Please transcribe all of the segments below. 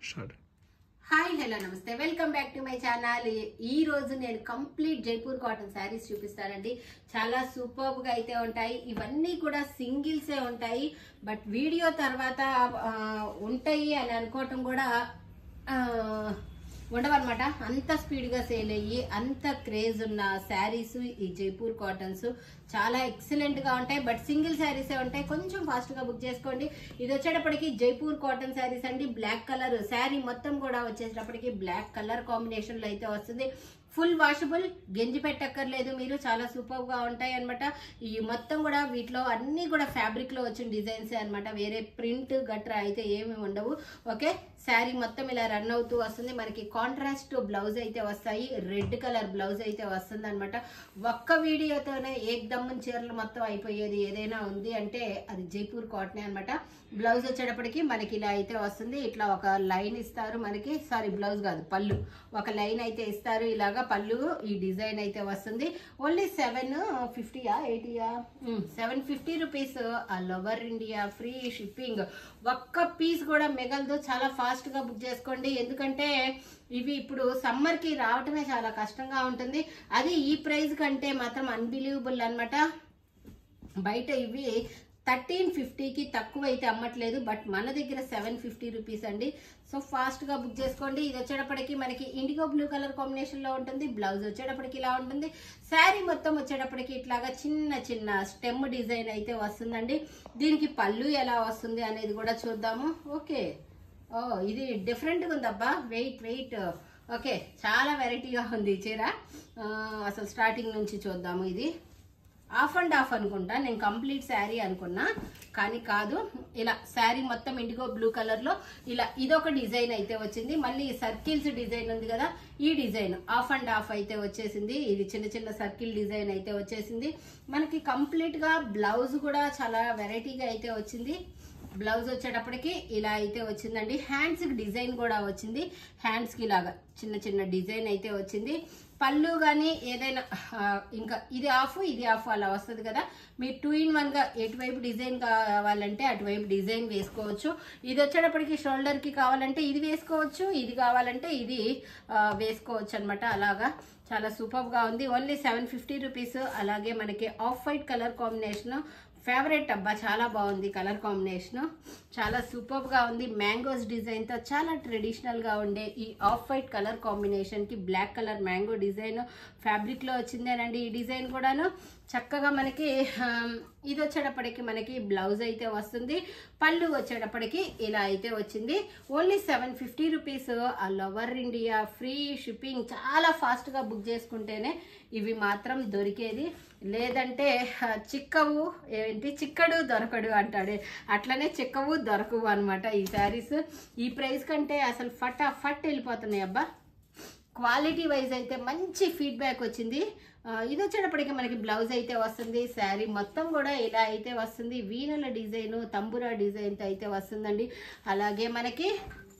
Start hi hello namaste welcome back to my channel ఈ రోజు నేను కంప్లీట్ జైపూర్ కాటన్ శారీస్ చూపిస్తానండి చాలా సూపర్బ్ గా అయితే ఉంటాయి ఇవన్నీ కూడా సింగిల్సే ఉంటాయి బట్ వీడియో తర్వాత ఆ, ఉంటాయి అని అనుకోవటం కూడా ఆ, ఉండవన్నమాట అంత స్పీడ్గా సేల్ అయ్యి అంత క్రేజ్ ఉన్న శారీస్ ఈ జైపూర్ కాటన్స్ చాలా ఎక్సలెంట్ గా ఉంటాయి బట్ సింగిల్ శారీసే ఉంటాయి కొంచెం ఫాస్ట్ గా బుక్ చేసుకోండి ఇది వచ్చేటప్పటికి జైపూర్ కాటన్ శారీస్ అండి బ్లాక్ కలర్ శారీ మొత్తం కూడా వచ్చేటప్పటికి బ్లాక్ కలర్ కాంబినేషన్ లో అయితే వస్తుంది ఫుల్ వాషబుల్ గెంజి పెట్టక్కర్లేదు మీరు చాలా సూపర్ గా ఉంటాయి అనమాట ఈ మొత్తం కూడా వీటిలో అన్ని కూడా ఫ్యాబ్రిక్ లో వచ్చిన డిజైన్స్ అన్నమాట వేరే ప్రింట్ గట్రా అయితే ఏమి ఉండవు ఓకే శారీ మొత్తం ఇలా రన్ అవుతూ వస్తుంది మనకి కాంట్రాస్ట్ బ్లౌజ్ అయితే వస్తాయి రెడ్ కలర్ బ్లౌజ్ అయితే వస్తుంది అనమాట ఒక్క వీడియోతోనే ఏకదమ్మన్ చీరలు మొత్తం అయిపోయేది ఏదైనా ఉంది అంటే అది జైపూర్ కాటనే అనమాట బ్లౌజ్ వచ్చేటప్పటికి మనకి ఇలా అయితే వస్తుంది ఇట్లా ఒక లైన్ ఇస్తారు మనకి సారీ బ్లౌజ్ కాదు పళ్ళు ఒక లైన్ అయితే ఇస్తారు ఇలాగా పళ్ళు ఈ డిజైన్ అయితే వస్తుంది ఓన్లీ సెవెన్ ఫిఫ్టీయా ఎయిటీయా seven fifty rupees all over India free shipping ఒక్క పీస్ కూడా మిగలదు చాలా ఫాస్ట్ గా బుక్ చేసుకోండి ఎందుకంటే ఇవి ఇప్పుడు సమ్మర్ కి రావటమే చాలా కష్టంగా ఉంటుంది అది ఈ ప్రైస్ కంటే మాత్రం అన్బిలీవబుల్ అన్నమాట బయట ఇవి థర్టీన్ ఫిఫ్టీకి తక్కువ అయితే అమ్మట్లేదు బట్ మన దగ్గర సెవెన్ ఫిఫ్టీ రూపీస్ అండి సో ఫాస్ట్గా బుక్ చేసుకోండి ఇది వచ్చేటప్పటికి మనకి ఇండిగో బ్లూ కలర్ కాంబినేషన్లో ఉంటుంది బ్లౌజ్ వచ్చేటప్పటికి ఇలా ఉంటుంది శారీ మొత్తం వచ్చేటప్పటికి ఇట్లాగా చిన్న చిన్న స్టెమ్ డిజైన్ అయితే వస్తుందండి దీనికి పళ్ళు ఎలా వస్తుంది అనేది కూడా చూద్దాము ఓకే ఓ ఇది డిఫరెంట్గా ఉందబ్బా వెయిట్ వెయిట్ ఓకే చాలా వెరైటీగా ఉంది ఈ చీర ఆ, అసలు స్టార్టింగ్ నుంచి చూద్దాము ఇది ఆఫ్ అండ్ ఆఫ్ అనుకుంటా నేను కంప్లీట్ శారీ అనుకున్నా కానీ కాదు ఇలా శారీ మొత్తం ఇండిగో బ్లూ కలర్ లో ఇలా ఇదొక డిజైన్ అయితే వచ్చింది మళ్ళీ సర్కిల్స్ డిజైన్ ఉంది కదా ఈ డిజైన్ ఆఫ్ అండ్ ఆఫ్ అయితే వచ్చేసింది ఇది చిన్న చిన్న సర్కిల్ డిజైన్ అయితే వచ్చేసింది మనకి కంప్లీట్ గా బ్లౌజ్ కూడా చాలా వెరైటీగా అయితే వచ్చింది బ్లౌజ్ వచ్చేటప్పటికి ఇలా అయితే వచ్చిందండి హ్యాండ్స్ కి డిజైన్ కూడా వచ్చింది హ్యాండ్స్ కి ఇలాగా చిన్న చిన్న డిజైన్ అయితే వచ్చింది పళ్ళు కానీ ఏదైనా ఆ, ఇంకా ఇది ఆఫ్ ఇది ఆఫ్ అలా వస్తుంది కదా మీరు టూ ఇన్ వన్ గా ఎటువైపు డిజైన్ కావాలంటే అటువైపు డిజైన్ వేసుకోవచ్చు ఇది వచ్చేటప్పటికి షోల్డర్ కి కావాలంటే ఇది వేసుకోవచ్చు ఇది కావాలంటే ఇది ఆ, వేసుకోవచ్చు అనమాట అలాగా చాలా సూపర్ గా ఉంది ఓన్లీ సెవెన్ ఫిఫ్టీ రూపీస్ అలాగే మనకి off white colour combination favourite అబ్బా చాలా బాగుంది కలర్ కాంబినేషన్ చాలా సూపర్ గా ఉంది మ్యాంగోస్ డిజైన్ తో చాలా ట్రెడిషనల్ గా ఉండే ఈ ఆఫ్ వైట్ కలర్ కాంబినేషన్ కి black colour mango design fabric లో వచ్చిందేనండి ఈ డిజైన్ కూడాను చక్కగా మనకి ఆమ్, ఇది వచ్చేటప్పటికి మనకి బ్లౌజ్ అయితే వస్తుంది పళ్ళు వచ్చేటప్పటికి ఇలా అయితే వచ్చింది only seven fifty rupees all over India free shipping చాలా ఫాస్ట్ గా బుక్ చేసుకుంటేనే ఇవి మాత్రం దొరికేది లేదంటే ఆ, చిక్కవు ఏంటి చిక్కడు దొరకడు అంటాడు అట్లనే చిక్కవు దొరకవు అనమాట ఈ శారీస్ ఈ ప్రైస్ కంటే అసలు ఫటా ఫట్ వెళ్ళిపోతున్నాయి అబ్బా క్వాలిటీ వైజ్ అయితే మంచి ఫీడ్బ్యాక్ వచ్చింది ఆ, ఇది వచ్చేటప్పటికి మనకి బ్లౌజ్ అయితే వస్తుంది శారీ మొత్తం కూడా ఇలా అయితే వస్తుంది వీణల డిజైన్ తంబురా డిజైన్తో అయితే వస్తుందండి అలాగే మనకి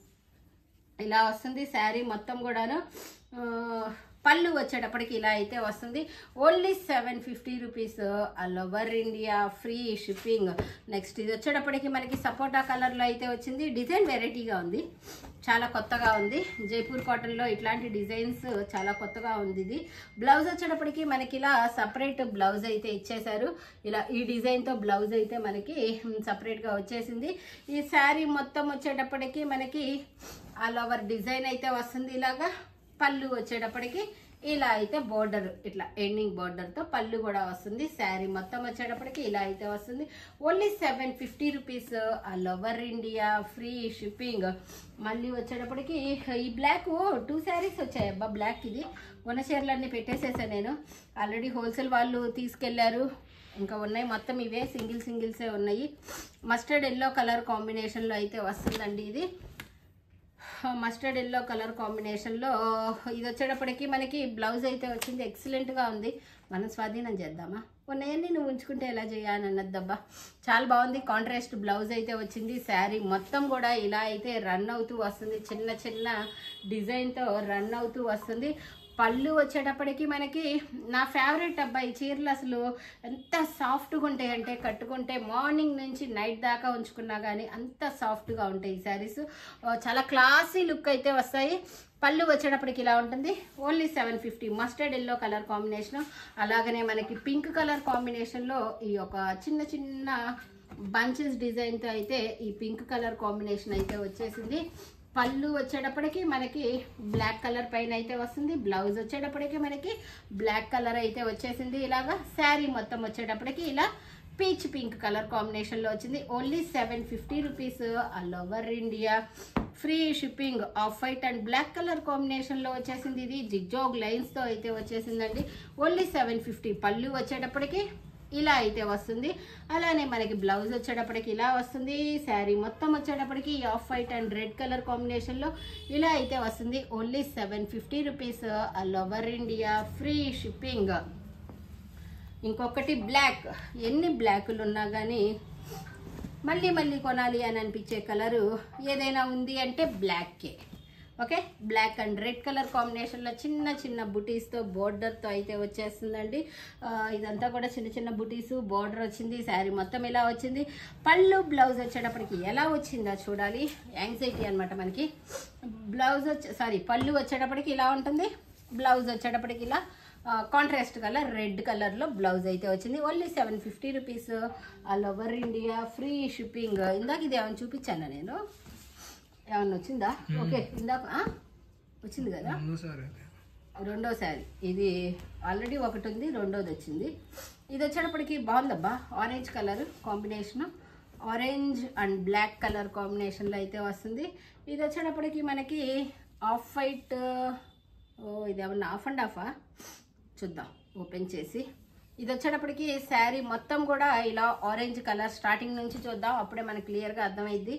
ఇలా వస్తుంది శారీ మొత్తం కూడాను ఆ, పళ్ళు వచ్చేటప్పటికి ఇలా అయితే వస్తుంది only seven fifty rupees all over India free shipping next ఇది వచ్చేటప్పటికి మనకి సపోటా కలర్లో అయితే వచ్చింది డిజైన్ వెరైటీగా ఉంది చాలా కొత్తగా ఉంది జైపూర్ కాటన్లో ఇట్లాంటి డిజైన్స్ చాలా కొత్తగా ఉంది ఇది బ్లౌజ్ వచ్చేటప్పటికి మనకి ఇలా సపరేట్ బ్లౌజ్ అయితే ఇచ్చేశారు ఇలా ఈ డిజైన్తో బ్లౌజ్ అయితే మనకి సపరేట్గా వచ్చేసింది ఈ శారీ మొత్తం వచ్చేటప్పటికి మనకి ఆల్ ఓవర్ డిజైన్ అయితే వస్తుంది ఇలాగా పళ్ళు వచ్చేటప్పటికి ఇలా అయితే బోర్డర్ ఇట్లా ఎండింగ్ బోర్డర్తో పళ్ళు కూడా వస్తుంది శారీ మొత్తం వచ్చేటప్పటికి ఇలా అయితే వస్తుంది only seven fifty rupees all over India free shipping మళ్ళీ వచ్చేటప్పటికి ఈ బ్లాక్ టూ శారీస్ వచ్చాయి అబ్బా బ్లాక్ ఇది ఉన్న చీరలన్నీ పెట్టేసేసాను నేను ఆల్రెడీ హోల్సేల్ వాళ్ళు తీసుకెళ్లారు ఇంకా ఉన్నాయి మొత్తం ఇవే సింగిల్ సింగిల్సే ఉన్నాయి మస్టర్డ్ ఎల్లో కలర్ కాంబినేషన్లో అయితే వస్తుందండి ఇది మస్టర్డ్ ఎల్లో కలర్ కాంబినేషన్లో ఇది వచ్చేటప్పటికి మనకి బ్లౌజ్ అయితే వచ్చింది ఎక్సలెంట్గా ఉంది మనం స్వాధీనం చేద్దామా ఉన్నాయన్నీ నువ్వు ఉంచుకుంటే ఎలా చేయాలని అన్నద్దబ్బా చాలా బాగుంది కాంట్రాస్ట్ బ్లౌజ్ అయితే వచ్చింది శారీ మొత్తం కూడా ఇలా అయితే రన్ అవుతూ వస్తుంది చిన్న చిన్న డిజైన్తో రన్ అవుతూ వస్తుంది పళ్ళు వచ్చేటప్పటికి మనకి నా ఫేవరెట్ అబ్బాయి చీరలు అసలు ఎంత సాఫ్ట్గా ఉంటాయి అంటే కట్టుకుంటే మార్నింగ్ నుంచి నైట్ దాకా ఉంచుకున్నా కానీ అంత సాఫ్ట్గా ఉంటాయి ఈ శారీస్ చాలా క్లాసీ లుక్ అయితే వస్తాయి పళ్ళు వచ్చేటప్పటికి ఇలా ఉంటుంది only seven fifty mustard yellow colour combination అలాగనే మనకి పింక్ కలర్ కాంబినేషన్లో ఈ ఒక చిన్న చిన్న బంచెస్ డిజైన్తో అయితే ఈ పింక్ కలర్ కాంబినేషన్ అయితే వచ్చేసింది పళ్ళు వచ్చేటప్పటికి మనకి బ్లాక్ కలర్ పైన అయితే వస్తుంది బ్లౌజ్ వచ్చేటప్పటికి మనకి బ్లాక్ కలర్ అయితే వచ్చేసింది ఇలాగా శారీ మొత్తం వచ్చేటప్పటికి ఇలా పీచ్ పింక్ కలర్ కాంబినేషన్లో వచ్చింది only seven fifty rupees all over India free shipping off white and black colour కాంబినేషన్లో వచ్చేసింది ఇది జిగ్జాగ్ లైన్స్తో అయితే వచ్చేసిందండి ఓన్లీ సెవెన్ ఫిఫ్టీ పళ్ళు వచ్చేటప్పటికి ఇలా అయితే వస్తుంది అలానే మనకి బ్లౌజ్ వచ్చేటప్పటికి ఇలా వస్తుంది శారీ మొత్తం వచ్చేటప్పటికి off white and red colour కాంబినేషన్లో ఇలా అయితే వస్తుంది only seven fifty rupees all over India free shipping ఇంకొకటి బ్లాక్ ఎన్ని బ్లాకులు ఉన్నా కానీ మళ్ళీ మళ్ళీ కొనాలి అని అనిపించే కలరు ఏదైనా ఉంది అంటే బ్లాక్కే okay black and red colour కాంబినేషన్లో చిన్న చిన్న బుటీస్తో బోర్డర్తో అయితే వచ్చేస్తుందండి ఆ, ఇదంతా కూడా చిన్న చిన్న బుటీస్ బోర్డర్ వచ్చింది శారీ మొత్తం ఇలా వచ్చింది పళ్ళు బ్లౌజ్ వచ్చేటప్పటికి ఎలా వచ్చిందో చూడాలి యాంగ్జైటీ అనమాట మనకి బ్లౌజ్ వచ్చే సారీ పళ్ళు వచ్చేటప్పటికి ఇలా ఉంటుంది బ్లౌజ్ వచ్చేటప్పటికి ఇలా కాంట్రాస్ట్ కలర్ రెడ్ కలర్లో బ్లౌజ్ అయితే వచ్చింది only seven fifty rupees all over India free shipping ఇందాక ఇది ఏమైనా చూపించాను నేను ఏమన్నా వచ్చిందా ఓకే ఇందాక ఆ? వచ్చింది కదా రెండోసారి ఇది ఆల్రెడీ ఒకటి ఉంది రెండోది వచ్చింది ఇది వచ్చేటప్పటికి బాగుందబ్బా orange colour combination orange and black colour కాంబినేషన్లో అయితే వస్తుంది ఇది వచ్చేటప్పటికి మనకి ఆఫ్ వైట్ ఓ ఇది ఏమన్నా ఆఫ్ అండ్ ఆఫా చూద్దాం ఓపెన్ చేసి ఇది వచ్చేటప్పటికి శారీ మొత్తం కూడా ఇలా ఆరెంజ్ కలర్ స్టార్టింగ్ నుంచి చూద్దాం అప్పుడే మనకి క్లియర్గా అర్థమైద్ది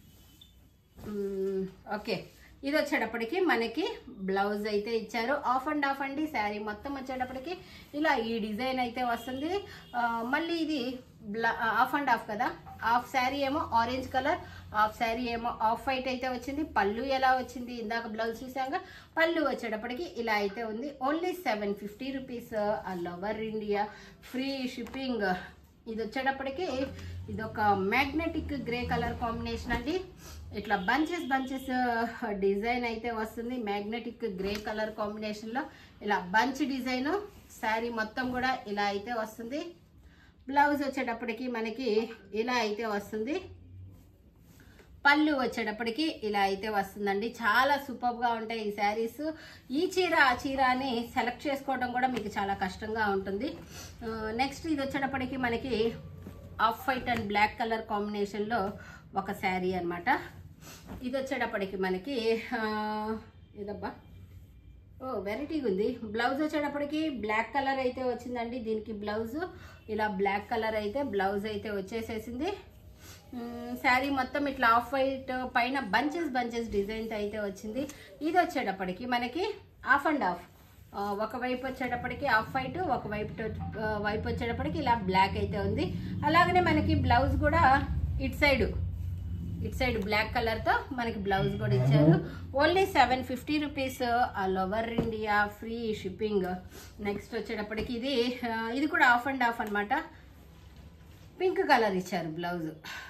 మ్మ్, ఓకే ఇది వచ్చేటప్పటికి మనకి బ్లౌజ్ అయితే ఇచ్చారు ఆఫ్ అండ్ ఆఫ్ అండి శారీ మొత్తం వచ్చేటప్పటికి ఇలా ఈ డిజైన్ అయితే వస్తుంది ఆ, మళ్ళీ ఇది బ్లా ఆఫ్ అండ్ ఆఫ్ కదా హాఫ్ శారీ ఏమో ఆరెంజ్ కలర్ హాఫ్ శారీ ఏమో ఆఫ్ వైట్ అయితే వచ్చింది పళ్ళు ఎలా వచ్చింది ఇందాక బ్లౌజ్ చూసాక పళ్ళు వచ్చేటప్పటికి ఇలా అయితే ఉంది only seven fifty rupees all over India free shipping ఇది వచ్చేటప్పటికి ఇది ఒక మ్యాగ్నెటిక్ గ్రే కలర్ కాంబినేషన్ అండి ఇట్లా బంచెస్ బంచెస్ డిజైన్ అయితే వస్తుంది మ్యాగ్నెటిక్ గ్రే కలర్ కాంబినేషన్లో ఇలా బంచ్ డిజైన్ శారీ మొత్తం కూడా ఇలా అయితే వస్తుంది బ్లౌజ్ వచ్చేటప్పటికి మనకి ఇలా అయితే వస్తుంది పళ్ళు వచ్చేటప్పటికి ఇలా అయితే వస్తుందండి చాలా సూపర్గా ఉంటాయి ఈ శారీస్ ఈ చీర ఆ చీర అని సెలెక్ట్ చేసుకోవడం కూడా మీకు చాలా కష్టంగా ఉంటుంది నెక్స్ట్ ఇది వచ్చేటప్పటికి మనకి off white and black colour కాంబినేషన్లో ఒక శారీ అన్నమాట ఇది వచ్చేటప్పటికి మనకి ఆ, ఏదబ్బా ఓ వెరైటీగా ఉంది బ్లౌజ్ వచ్చేటప్పటికి బ్లాక్ కలర్ అయితే వచ్చిందండి దీనికి బ్లౌజ్ ఇలా బ్లాక్ కలర్ అయితే బ్లౌజ్ అయితే వచ్చేసేసింది మ్మ్, శారీ మొత్తం ఇట్లా ఆఫ్ వైట్ పైన బంచెస్ బంచెస్ డిజైన్ అయితే వచ్చింది ఇది వచ్చేటప్పటికి మనకి ఆఫ్ అండ్ ఆఫ్ ఆ, ఒక వైపు వచ్చేటప్పటికి ఆఫ్ వైట్ ఒక వైపు ఆ, వైపు వచ్చేటప్పటికి ఇలా బ్లాక్ అయితే ఉంది అలాగనే మనకి బ్లౌజ్ కూడా ఇటు సైడు ఇటు సైడ్ బ్లాక్ కలర్ తో మనకి బ్లౌజ్ కూడా ఇచ్చారు only seven fifty rupees all over India free shipping next వచ్చేటప్పటికి ఇది ఆ, ఇది కూడా ఆఫ్ అండ్ ఆఫ్ అన్నమాట పింక్ కలర్ ఇచ్చారు blouse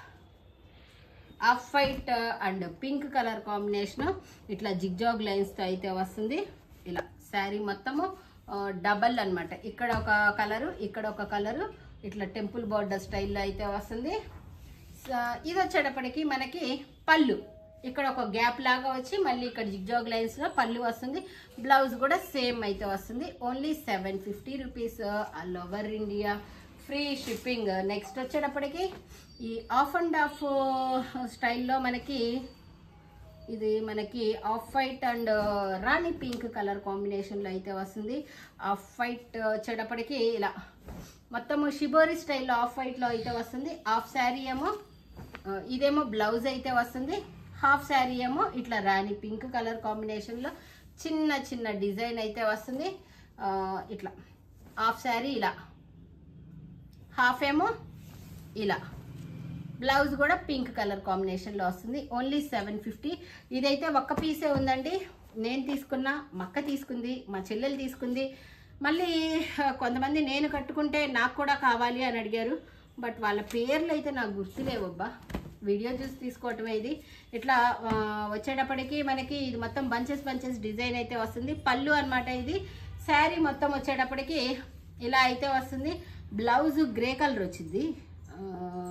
off white and pink colour combination ఇట్లా జిగ్జాగ్ లైన్స్తో అయితే వస్తుంది ఇలా శారీ మొత్తము డబల్ అన్నమాట ఇక్కడ ఒక కలరు ఇక్కడ ఒక కలరు ఇట్లా టెంపుల్ బార్డర్ స్టైల్లో అయితే వస్తుంది స- ఇది వచ్చేటప్పటికి మనకి పళ్ళు ఇక్కడ ఒక గ్యాప్ లాగా వచ్చి మళ్ళీ ఇక్కడ జిగ్జాగ్ లైన్స్ లో పళ్ళు వస్తుంది బ్లౌజ్ కూడా సేమ్ అయితే వస్తుంది only seven fifty rupees all over India free shipping next వచ్చేటప్పటికి ఈ ఆఫ్ అండ్ ఆఫ్ స్టైల్లో మనకి ఇది మనకి off white and rani pink colour కాంబినేషన్లో అయితే వస్తుంది ఆఫ్ వైట్ వచ్చేటప్పటికి ఇలా మొత్తము షిబోరి స్టైల్లో ఆఫ్ వైట్లో అయితే వస్తుంది హాఫ్ శారీ ఏమో ఆ, ఇదేమో బ్లౌజ్ అయితే వస్తుంది హాఫ్ శారీ ఏమో ఇట్లా రాణి పింక్ కలర్ కాంబినేషన్లో చిన్న చిన్న డిజైన్ అయితే వస్తుంది ఆ, ఇట్లా హాఫ్ శారీ ఇలా హాఫ్ ఏమో ఇలా బ్లౌజ్ కూడా పింక్ కలర్ కాంబినేషన్లో వస్తుంది ఓన్లీ సెవెన్ ఫిఫ్టీ ఇదైతే ఒక్క పీసే ఉందండి నేను తీసుకున్న మక్క తీసుకుంది మా చెల్లెలు తీసుకుంది మళ్ళీ ఆ, కొంతమంది నేను కట్టుకుంటే నాకు కూడా కావాలి అని అడిగారు బట్ వాళ్ళ పేర్లు అయితే నాకు గుర్తులేవబ్బా వీడియో చూసి తీసుకోవటమే ఇది ఇట్లా ఆ, వచ్చేటప్పటికి మనకి ఇది మొత్తం బంచెస్ బంచెస్ డిజైన్ అయితే వస్తుంది పళ్ళు అన్నమాట ఇది శారీ మొత్తం వచ్చేటప్పటికి ఇలా అయితే వస్తుంది బ్లౌజ్ గ్రే కలర్ వచ్చింది ఆ,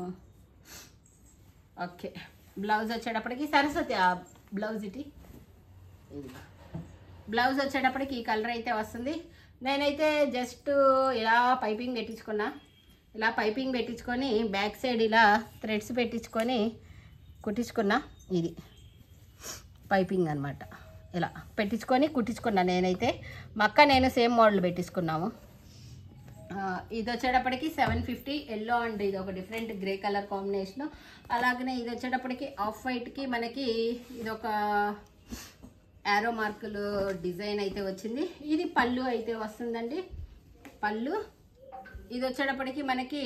ఓకే బ్లౌజ్ వచ్చేటప్పటికి సరస్వతి ఆ బ్లౌజ్ ఇటీ ఇది బ్లౌజ్ వచ్చేటప్పటికి ఈ కలర్ అయితే వస్తుంది నేనైతే జస్ట్ ఇలా పైపింగ్ పెట్టించుకున్నా ఇలా పైపింగ్ పెట్టించుకొని బ్యాక్ సైడ్ ఇలా థ్రెడ్స్ పెట్టించుకొని కుట్టించుకున్నా ఇది పైపింగ్ అన్నమాట ఇలా పెట్టించుకొని కుట్టించుకున్నా నేనైతే మక్క నేను సేమ్ మోడల్ పెట్టించుకున్నాము ఆ, ఇది వచ్చేటప్పటికి సెవెన్ ఫిఫ్టీ ఎల్లో అండ్ ఇది ఒక డిఫరెంట్ గ్రే కలర్ కాంబినేషన్ అలాగనే ఇది వచ్చేటప్పటికి ఆఫ్ వైట్కి మనకి ఇది ఒక యారో మార్కులు డిజైన్ అయితే వచ్చింది ఇది పళ్ళు అయితే వస్తుందండి పళ్ళు ఇది వచ్చేటప్పటికి మనకి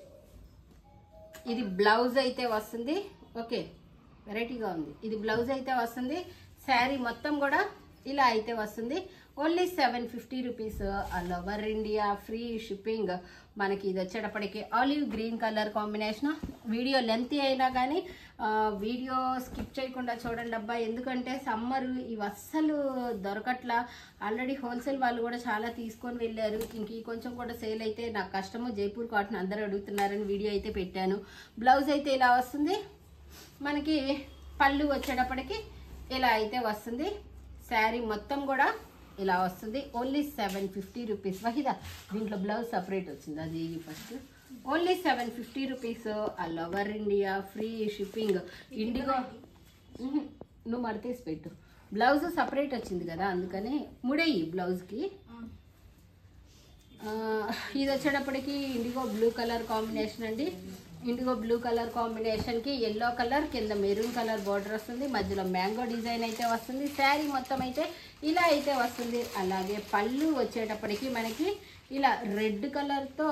ఇది బ్లౌజ్ అయితే వస్తుంది ఓకే వెరైటీగా ఉంది ఇది బ్లౌజ్ అయితే వస్తుంది శారీ మొత్తం కూడా ఇలా అయితే వస్తుంది only seven fifty rupees all over India free shipping మనకి ఇది వచ్చేటప్పటికి olive green colour combination video length అయినా కానీ ఆ, వీడియో స్కిప్ చేయకుండా చూడండి అబ్బా ఎందుకంటే సమ్మర్ ఇవి అస్సలు దొరకట్లా ఆల్రెడీ హోల్సేల్ వాళ్ళు కూడా చాలా తీసుకొని వెళ్ళారు ఇంక ఈ కొంచెం కూడా సేల్ అయితే నాకు కష్టము జైపూర్ కాటన్ అందరూ అడుగుతున్నారని వీడియో అయితే పెట్టాను బ్లౌజ్ అయితే ఇలా వస్తుంది మనకి పళ్ళు వచ్చేటప్పటికి ఇలా అయితే వస్తుంది శారీ మొత్తం కూడా ఇలా వస్తుంది only seven fifty rupees Waheeda దీంట్లో బ్లౌజ్ సపరేట్ వచ్చింది అది first only seven fifty rupees all over India free shipping indigo ఉహు, నువ్వు మడతేసి పెట్టు బ్లౌజ్ సపరేట్ వచ్చింది కదా అందుకని ముడేయి బ్లౌజ్కి ఆ, ఇది వచ్చేటప్పటికి ఇండిగో బ్లూ కలర్ కాంబినేషన్ అండి ఇండిగో బ్లూ కలర్ కాంబినేషన్ కి ఎల్లో కలర్ కింద మెరూన్ కలర్ బార్డర్ వస్తుంది మధ్యలో మ్యాంగో డిజైన్ అయితే వస్తుంది శారీ మొత్తం అయితే ఇలా అయితే వస్తుంది అలాగే పళ్ళు వచ్చేటప్పటికి మనకి ఇలా రెడ్ కలర్తో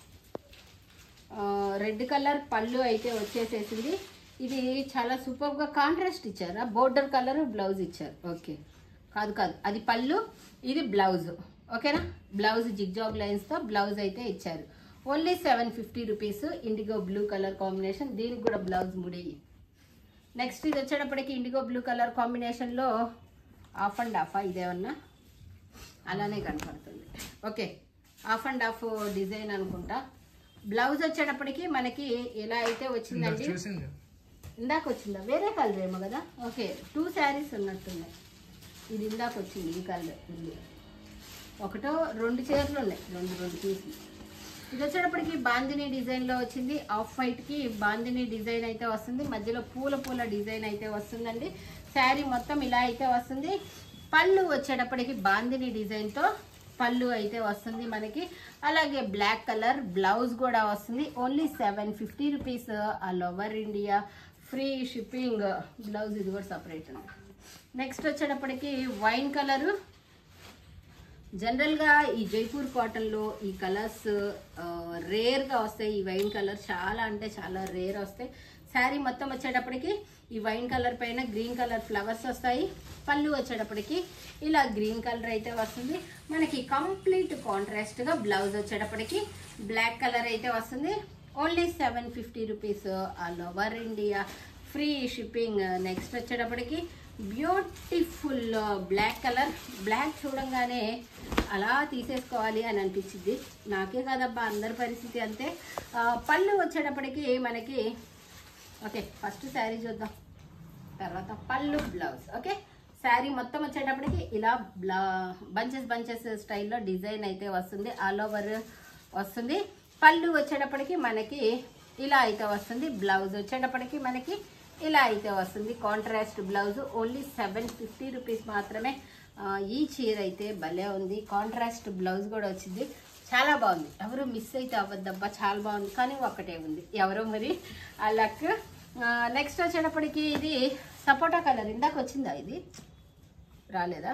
రెడ్ కలర్ పళ్ళు అయితే వచ్చేసేసింది ఇది చాలా సూపర్గా కాంట్రాస్ట్ ఇచ్చారా బోర్డర్ కలర్ బ్లౌజ్ ఇచ్చారు ఓకే కాదు కాదు అది పళ్ళు ఇది బ్లౌజ్ ఓకేనా బ్లౌజ్ జిగ్జాగ్ లైన్స్తో బ్లౌజ్ అయితే ఇచ్చారు only seven fifty rupees indigo blue colour combination దీనికి కూడా బ్లౌజ్ ముడేయి నెక్స్ట్ ఇది వచ్చేటప్పటికి ఇండిగో బ్లూ కలర్ కాంబినేషన్లో ఆఫ్ అండ్ ఆఫా ఇదేమన్నా అలానే కనపడుతుంది okay off and off design అనుకుంటా బ్లౌజ్ వచ్చేటప్పటికి మనకి ఎలా అయితే వచ్చిందండి చూసింది ఇందాక వచ్చిందా వేరే కలర్ ఏమో కదా ఓకే టూ శారీస్ ఉన్నట్టున్నాయి ఇది ఇందాక వచ్చింది ఈ కలర్ ఇది ఒకటో రెండు చీరలు ఉన్నాయి రెండు రెండు పీసులు ఇది వచ్చేటప్పటికి బాందిని డిజైన్లో వచ్చింది ఆఫ్ వైట్కి బాందిని డిజైన్ అయితే వస్తుంది మధ్యలో పూల పూల డిజైన్ అయితే వస్తుందండి శారీ మొత్తం ఇలా అయితే వస్తుంది పళ్ళు వచ్చేటప్పటికి బాందిని డిజైన్తో పళ్ళు అయితే వస్తుంది మనకి అలాగే బ్లాక్ కలర్ బ్లౌజ్ కూడా వస్తుంది only seven fifty rupees all over India free shipping blouse ఇది కూడా సపరేట్ ఉంది నెక్స్ట్ వచ్చేటప్పటికి వైన్ కలరు జనరల్గా ఈ జైపూర్ కాటన్లో ఈ కలర్స్ రేర్గా వస్తాయి ఈ వైన్ కలర్ చాలా అంటే చాలా రేర్ వస్తాయి శారీ మొత్తం వచ్చేటప్పటికి ఈ వైన్ కలర్ పైన గ్రీన్ కలర్ ఫ్లవర్స్ వస్తాయి పళ్ళు వచ్చేటప్పటికి ఇలా గ్రీన్ కలర్ అయితే వస్తుంది మనకి కంప్లీట్ కాంట్రాస్ట్గా బ్లౌజ్ వచ్చేటప్పటికి బ్లాక్ కలర్ అయితే వస్తుంది only seven fifty rupees all over India free shipping next వచ్చేటప్పటికి బ్యూటిఫుల్ బ్లాక్ కలర్ బ్లాక్ చూడంగానే అలా తీసేసుకోవాలి అని అనిపించింది నాకే కాదబ్బా అందరి పరిస్థితి అంతే ఆ, పళ్ళు వచ్చేటప్పటికి మనకి ఓకే ఫస్ట్ శారీ చూద్దాం తర్వాత పళ్ళు బ్లౌజ్ ఓకే శారీ మొత్తం వచ్చేటప్పటికి ఇలా బ్లా బంచెస్ బంచెస్ స్టైల్లో డిజైన్ అయితే వస్తుంది ఆల్ ఓవర్ వస్తుంది పళ్ళు వచ్చేటప్పటికి మనకి ఇలా అయితే వస్తుంది బ్లౌజ్ వచ్చేటప్పటికి మనకి ఇలా అయితే వస్తుంది contrast blouse only seven fifty rupees మాత్రమే ఆ, ఈ చీర అయితే భలే ఉంది కాంట్రాస్ట్ బ్లౌజ్ కూడా వచ్చింది చాలా బాగుంది ఎవరు మిస్ అయితే అవ్వద్దబ్బా చాలా బాగుంది కానీ ఒక్కటే ఉంది ఎవరో మరి ఆ లక్ నెక్స్ట్ వచ్చేటప్పటికి ఇది సపోటా కలర్ ఇందాక వచ్చిందా ఇది రాలేదా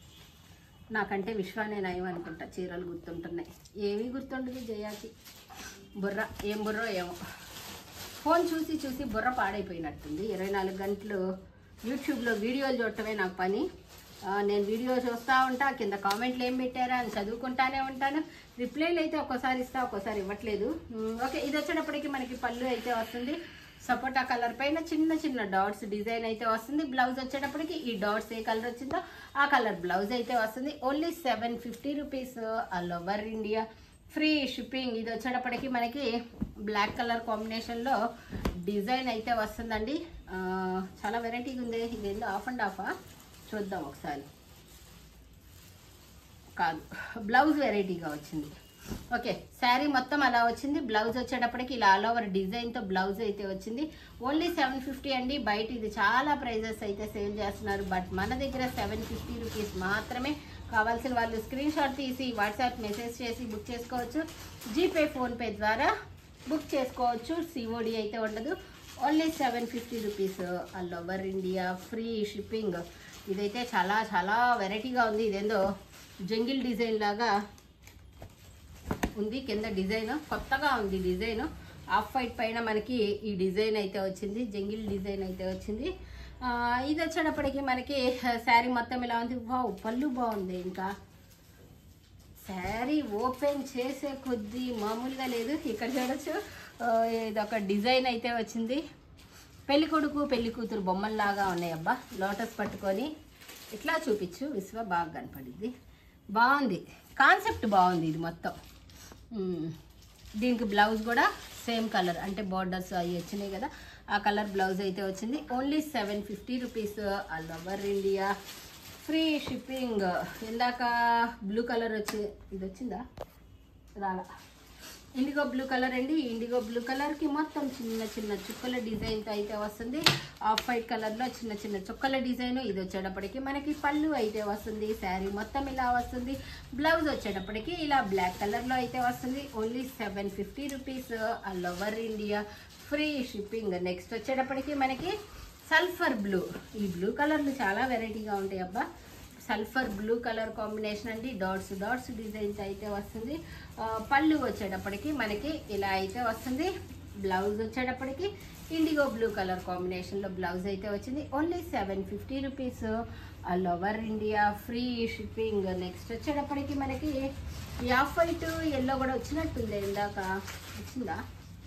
నాకంటే విశ్వానే నయం అనుకుంటా చీరలు గుర్తుంటున్నాయి ఏమీ గుర్తుండదు జయాకి బుర్ర ఏం బుర్రో ఏమో ఫోన్ చూసి చూసి బుర్ర పాడైపోయినట్టుంది ఇరవై నాలుగు గంటలు యూట్యూబ్లో వీడియోలు చూడటమే నాకు పని ఆ, నేను వీడియో చూస్తూ ఉంటా కింద కామెంట్లు ఏం పెట్టారా అని చదువుకుంటానే ఉంటాను రిప్లైలు అయితే ఒక్కోసారి ఇస్తా ఒక్కోసారి ఇవ్వట్లేదు ఉమ్, ఓకే ఇది వచ్చేటప్పటికి మనకి పళ్ళు అయితే వస్తుంది సపోటా కలర్ పైన చిన్న చిన్న డాట్స్ డిజైన్ అయితే వస్తుంది బ్లౌజ్ వచ్చేటప్పటికి ఈ డాట్స్ ఏ కలర్ వచ్చిందో ఆ కలర్ బ్లౌజ్ అయితే వస్తుంది only seven fifty rupees all over India free shipping ఇది వచ్చేటప్పటికి మనకి బ్లాక్ కలర్ కాంబినేషన్లో డిజైన్ అయితే వస్తుందండి ఆ, చాలా వెరైటీగా ఉంది ఇది ఏందో ఆఫ్ అండ్ ఆఫా చూద్దాం ఒకసారి కాదు బ్లౌజ్ వెరైటీగా వచ్చింది ఓకే శారీ మొత్తం అలా వచ్చింది బ్లౌజ్ వచ్చేటప్పటికి ఇలా ఆల్ ఓవర్ డిజైన్తో బ్లౌజ్ అయితే వచ్చింది ఓన్లీ సెవెన్ ఫిఫ్టీ అండి బయట ఇది చాలా ప్రైజెస్ అయితే సేల్ చేస్తున్నారు బట్ మన దగ్గర సెవెన్ ఫిఫ్టీ రూపీస్ మాత్రమే కావాల్సిన వాళ్ళు స్క్రీన్ షాట్ తీసి వాట్సాప్ మెసేజ్ చేసి బుక్ చేసుకోవచ్చు జీపే ఫోన్పే ద్వారా బుక్ చేసుకోవచ్చు సిఓడి అయితే ఉండదు only seven fifty rupees all over India free shipping ఇదైతే చాలా చాలా వెరైటీగా ఉంది ఇదేందో జంగిల్ డిజైన్ లాగా ఉంది కింద డిజైన్ కొత్తగా ఉంది డిజైన్ ఆఫ్ వైట్ పైన మనకి ఈ డిజైన్ అయితే వచ్చింది జంగిల్ డిజైన్ అయితే వచ్చింది ఆ, ఇది వచ్చేటప్పటికి మనకి శారీ మొత్తం ఇలా ఉంది వావ్ పళ్ళు బాగుంది ఇంకా శారీ ఓపెన్ చేసే కొద్దీ మామూలుగా లేదు ఇక్కడ చూడొచ్చు ఆ, ఇది ఒక డిజైన్ అయితే వచ్చింది పెళ్లి కొడుకు పెళ్లి కూతురు బొమ్మల్లాగా ఉన్నాయి అబ్బా లోటస్ పట్టుకొని ఇట్లా చూపించు విశ్వ బాగా కనపడింది బాగుంది కాన్సెప్ట్ బాగుంది ఇది మొత్తం ఉమ్. దీనికి బ్లౌజ్ కూడా సేమ్ కలర్ అంటే బార్డర్స్ అవి వచ్చినాయి కదా ఆ కలర్ బ్లౌజ్ అయితే వచ్చింది only seven fifty rupees all over India free shipping ఇందాక బ్లూ కలర్ వచ్చి ఇది వచ్చిందా రాలా ఇండిగో బ్లూ కలర్ అండి ఈ ఇండిగో బ్లూ కలర్కి మొత్తం చిన్న చిన్న చుక్కల డిజైన్తో అయితే వస్తుంది ఆఫ్ వైట్ కలర్లో చిన్న చిన్న చుక్కల డిజైన్ ఇది వచ్చేటప్పటికి మనకి పళ్ళు అయితే వస్తుంది శారీ మొత్తం ఇలా వస్తుంది బ్లౌజ్ వచ్చేటప్పటికి ఇలా బ్లాక్ కలర్లో అయితే వస్తుంది only seven fifty rupees all over India free shipping next వచ్చేటప్పటికి మనకి సల్ఫర్ బ్లూ ఈ బ్లూ కలర్లు చాలా వెరైటీగా ఉంటాయి అబ్బా సల్ఫర్ బ్లూ కలర్ కాంబినేషన్ అండి డాట్స్ డాట్స్ డిజైన్స్ అయితే వస్తుంది ఆ, పళ్ళు వచ్చేటప్పటికి మనకి ఇలా అయితే వస్తుంది బ్లౌజ్ వచ్చేటప్పటికి ఇండిగో బ్లూ కలర్ కాంబినేషన్లో బ్లౌజ్ అయితే వచ్చింది only seven fifty rupees all over India free shipping next వచ్చేటప్పటికి మనకి ఈ ఆఫ్ వైట్ ఎల్లో కూడా వచ్చినట్టుంది ఇందాక వచ్చిందా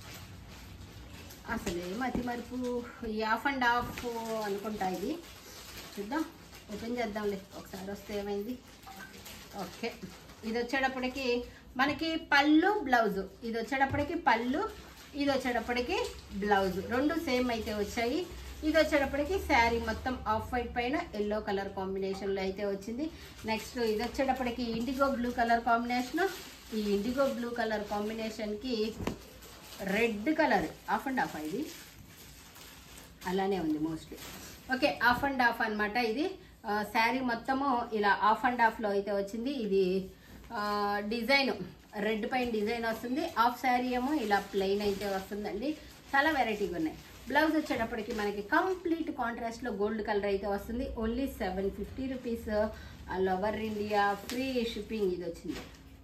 అసలు ఏం అతి మరుపు ఈ ఆఫ్ అండ్ ఆఫ్ అనుకుంటా ఇది చూద్దాం ఓపెన్ చేద్దాంలే ఒకసారి వస్తే ఏమైంది ఓకే ఇది వచ్చేటప్పటికి మనకి పళ్ళు బ్లౌజ్ ఇది వచ్చేటప్పటికి పళ్ళు ఇది వచ్చేటప్పటికి బ్లౌజ్ రెండు సేమ్ అయితే వచ్చాయి ఇది వచ్చేటప్పటికి శారీ మొత్తం ఆఫ్ వైట్ పైన ఎల్లో కలర్ కాంబినేషన్లో అయితే వచ్చింది నెక్స్ట్ ఇది వచ్చేటప్పటికి ఇండిగో బ్లూ కలర్ కాంబినేషన్ ఈ ఇండిగో బ్లూ కలర్ కాంబినేషన్కి red colour off and off ఇది అలానే ఉంది mostly okay off and off అన్నమాట ఇది ఆ, శారీ మొత్తము ఇలా ఆఫ్ అండ్ ఆఫ్లో అయితే వచ్చింది ఇది ఆ, డిజైన్ రెడ్ పైన డిజైన్ వస్తుంది ఆఫ్ శారీ ఏమో ఇలా ప్లెయిన్ అయితే వస్తుందండి చాలా వెరైటీగా ఉన్నాయి బ్లౌజ్ వచ్చేటప్పటికి మనకి కంప్లీట్ కాంట్రాస్ట్లో గోల్డ్ కలర్ అయితే వస్తుంది only seven fifty rupees all over India free shipping ఇది వచ్చింది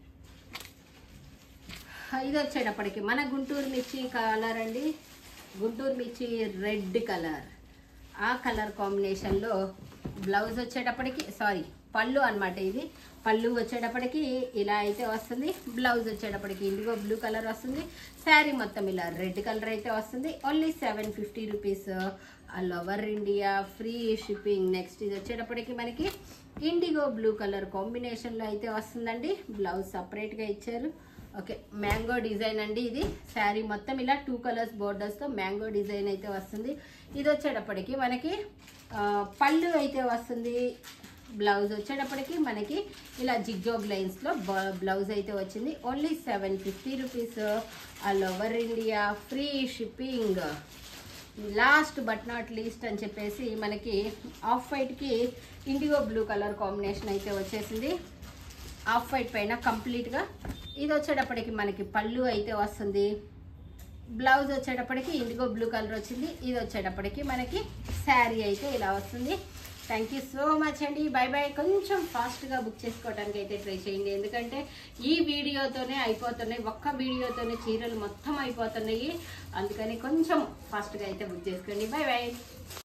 ఇది వచ్చేటప్పటికి మన గుంటూరు మిర్చి కలర్ అండి గుంటూరు మిర్చి రెడ్ కలర్ ఆ కలర్ కాంబినేషన్లో బ్లౌజ్ వచ్చేటప్పటికి సారీ పళ్ళు అన్నమాట ఇది పళ్ళు వచ్చేటప్పటికి ఇలా అయితే వస్తుంది బ్లౌజ్ వచ్చేటప్పటికి ఇండిగో బ్లూ కలర్ వస్తుంది శారీ మొత్తం ఇలా రెడ్ కలర్ అయితే వస్తుంది only seven fifty rupees all over India free shipping next ఇది వచ్చేటప్పటికి మనకి ఇండిగో బ్లూ కలర్ కాంబినేషన్లో అయితే వస్తుందండి బ్లౌజ్ సపరేట్గా ఇచ్చారు ఓకే మ్యాంగో డిజైన్ అండి ఇది శారీ మొత్తం ఇలా టూ కలర్స్ బోర్డర్స్తో మ్యాంగో డిజైన్ అయితే వస్తుంది ఇది వచ్చేటప్పటికి మనకి ఆ, పళ్ళు అయితే వస్తుంది బ్లౌజ్ వచ్చేటప్పటికి మనకి ఇలా జిగ్జోగ్ లైన్స్లో బ్లౌజ్ అయితే వచ్చింది only seven fifty rupees all over India free shipping last but not least అని చెప్పేసి మనకి ఆఫ్ వైట్కి ఇండిగో బ్లూ కలర్ కాంబినేషన్ అయితే వచ్చేసింది ఆఫ్ వైట్ పైన కంప్లీట్గా ఇది వచ్చేటప్పటికి మనకి పళ్ళు అయితే వస్తుంది బ్లౌజ్ వచ్చేటప్పటికి ఇండిగో బ్లూ కలర్ వచ్చింది ఇది వచ్చేటప్పటికి మనకి శారీ అయితే ఇలా వస్తుంది థ్యాంక్ యూ సో మచ్ అండి బై బై కొంచెం ఫాస్ట్గా బుక్ చేసుకోవడానికి అయితే ట్రై చేయండి ఎందుకంటే ఈ వీడియోతోనే అయిపోతున్నాయి ఒక్క వీడియోతోనే చీరలు మొత్తం అయిపోతున్నాయి అందుకని కొంచెం ఫాస్ట్గా అయితే బుక్ చేసుకోండి బై బై